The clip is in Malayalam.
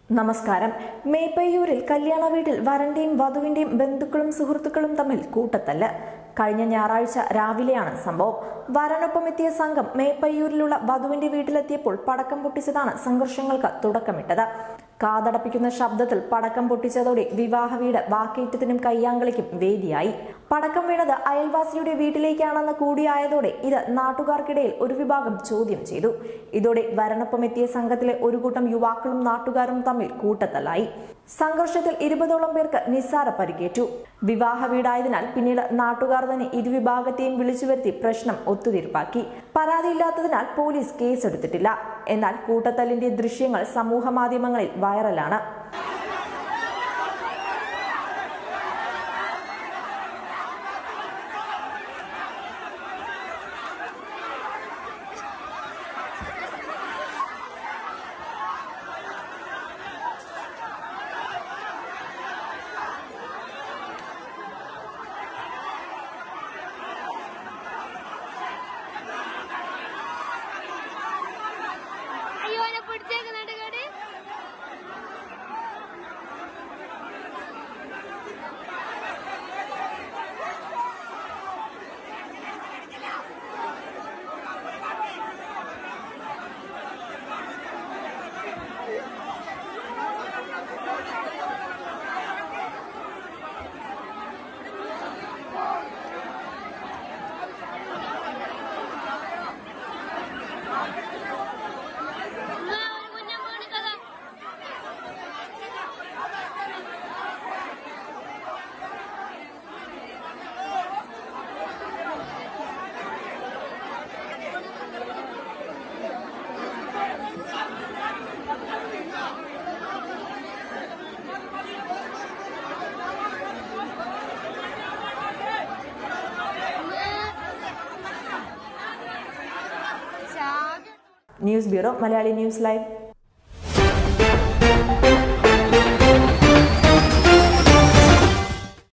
നമസ്കാരം മേപ്പയ്യൂരിൽ കല്യാണ വീട്ടിൽ വരന്റെയും വധുവിന്റെയും ബന്ധുക്കളും സുഹൃത്തുക്കളും തമ്മിൽ കൂട്ടത്തല്ല് കഴിഞ്ഞ ഞായറാഴ്ച രാവിലെയാണ് സംഭവം വരനൊപ്പം എത്തിയ സംഘം മേപ്പയ്യൂരിലുള്ള വധുവിന്റെ വീട്ടിലെത്തിയപ്പോൾ പടക്കം പൊട്ടിച്ചതാണ് സംഘർഷങ്ങൾക്ക് തുടക്കമിട്ടത് കാതടപ്പിക്കുന്ന ശബ്ദത്തിൽ പടക്കം പൊട്ടിച്ചതോടെ വിവാഹ വീട് വാക്കേറ്റത്തിനും കയ്യാങ്കളിക്കും വേദിയായി പടക്കം വീണത് അയൽവാസിയുടെ വീട്ടിലേക്കാണെന്ന് കൂടിയായതോടെ ഇത് നാട്ടുകാർക്കിടയിൽ ഒരു വിഭാഗം ചോദ്യം ചെയ്തു ഇതോടെ വരനൊപ്പം എത്തിയ സംഘത്തിലെ ഒരു കൂട്ടം യുവാക്കളും നാട്ടുകാരും തമ്മിൽ കൂട്ടത്തല്ലായി സംഘർഷത്തിൽ ഇരുപതോളം പേർക്ക് നിസ്സാര പരിക്കേറ്റു വിവാഹ വീടായതിനാൽ പിന്നീട് നാട്ടുകാർ തന്നെ ഇരുവിഭാഗത്തെയും വിളിച്ചു വരുത്തി പ്രശ്നം ഒത്തുതീർപ്പാക്കി പരാതിയില്ലാത്തതിനാൽ പോലീസ് കേസെടുത്തിട്ടില്ല എന്നാൽ കൂട്ടത്തല്ലിന്റെ ദൃശ്യങ്ങൾ സമൂഹ മാധ്യമങ്ങളിൽ വൈറലാണ് അയ്യോ എന്നെ പിടിച്ചേക്കുന്നുണ്ട് കേട് എന്നാ ഒരു കുഞ്ഞൻ പോണി കഥ ശാഖ news bureau Malayali news live